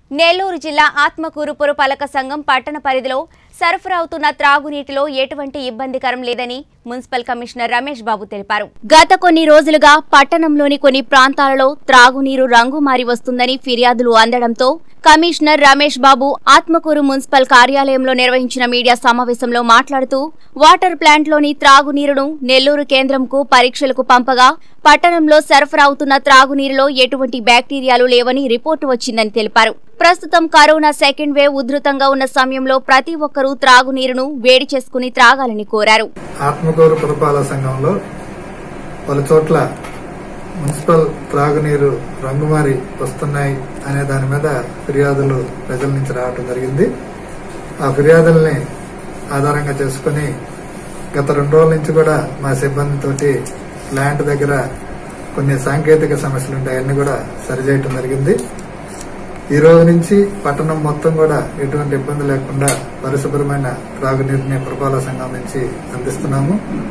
నెల్లూరు జిల్లా ఆత్మకూరు పురపాలక సంఘం పట్టణ పరిధిలో సరఫరా అవుతున్న త్రాగునీటిలో ఎటువంటి ఇబ్బందికరం లేదని మున్సిపల్ కమిషనర్ రమేష్ బాబు తెలిపారు గత కొన్ని రోజులుగా పట్టణంలోని కొన్ని ప్రాంతాలలో త్రాగునీరు రంగు మారి వస్తుందని ఫిర్యాదులు అందడంతో కమిషనర్ రమేష్ బాబు ఆత్మకూరు మున్సిపల్ కార్యాలయంలో నిర్వహించిన మీడియా సమావేశంలో మాట్లాడుతూ వాటర్ ప్లాంట్లోని త్రాగునీరును నెల్లూరు కేంద్రంకు పరీక్షలకు పంపగా పట్టణంలో సరఫరా అవుతున్న త్రాగునీరులో ఎటువంటి బ్యాక్టీరియాలు లేవని రిపోర్టు వచ్చిందని తెలిపారు ప్రస్తుతం కరోనా సెకండ్ వేవ్ ఉధృతంగా ఉన్న సమయంలో ప్రతి ఒక్కరూ త్రాగునీరును వేడి చేసుకుని త్రాగాలని కోరారు ఆత్మకూరు పురపాలక సంఘంలో పలు చోట్ల మున్సిపల్ త్రాగునీరు రంగుమారి వస్తున్నాయి అనే దాని మీద ఫిర్యాదులు ప్రజల నుంచి రావడం జరిగింది ఆ ఫిర్యాదుల్ని ఆధారంగా చేసుకుని గత రెండు రోజుల నుంచి కూడా మా సిబ్బందితోటి ప్లాంట్ దగ్గర కొన్ని సాంకేతిక సమస్యలు ఉంటాయి అన్ని కూడా సరిచేయటం జరిగింది ఈ రోజు నుంచి పట్టణం మొత్తం కూడా ఎటువంటి ఇబ్బంది లేకుండా పరిశుభ్రమైన త్రాగునీరుని పురపాలక సంఘం నుంచి అందిస్తున్నాము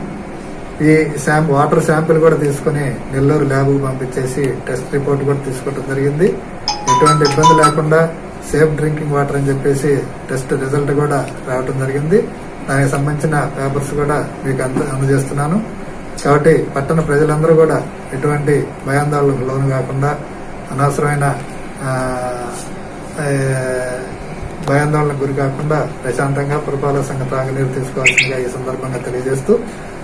ఈ శాంప్ వాటర్ శాంపిల్ కూడా తీసుకుని నెల్లూరు ల్యాబ్ పంపించేసి టెస్ట్ రిపోర్ట్ కూడా తీసుకోవడం జరిగింది ఎటువంటి ఇబ్బంది లేకుండా సేఫ్ డ్రింకింగ్ వాటర్ అని చెప్పేసి టెస్ట్ రిజల్ట్ కూడా రావడం జరిగింది దానికి సంబంధించిన పేపర్స్ కూడా మీకు అంద అందజేస్తున్నాను కాబట్టి పట్టణ ప్రజలందరూ కూడా ఎటువంటి భయాందోళనకు లోను కాకుండా అనవసరమైన ఆ, ఆ, భయాందోళనకు గురి కాకుండా ప్రశాంతంగా పురపాలక సంఘ త్రాగునీరు తీసుకోవాల్సిందిగా ఈ సందర్భంగా తెలియజేస్తూ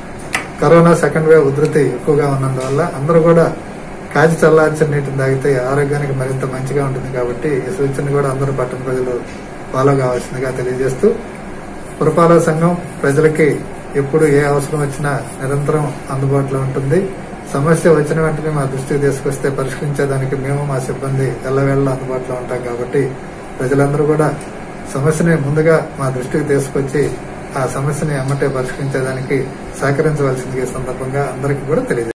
కరోనా సెకండ్ వేవ్ ఉధృతి ఎక్కువగా ఉన్నందువల్ల అందరూ కూడా కాచి చల్లార్చిన నీటిని తాగితే ఆరోగ్యానికి మరింత మంచిగా ఉంటుంది కాబట్టి ఈ సూచన కూడా అందరూ పట్టణ ప్రజలు ఫాలో కావాల్సిందిగా తెలియజేస్తూ పురపాలక సంఘం ప్రజలకి ఎప్పుడు ఏ అవసరం వచ్చినా నిరంతరం అందుబాటులో ఉంటుంది సమస్య వచ్చిన వెంటనే మా దృష్టికి తీసుకొస్తే పరిష్కరించేదానికి మేము మా సిబ్బంది ఎల్లవేళ అందుబాటులో ఉంటాం కాబట్టి ప్రజలందరూ కూడా సమస్యని ముందుగా మా దృష్టికి తీసుకొచ్చి ఆ సమస్యని ఎమ్మటే పరిష్కరించేదానికి సహకరించవలసింది ఈ సందర్భంగా అందరికీ కూడా తెలియజేస్తాం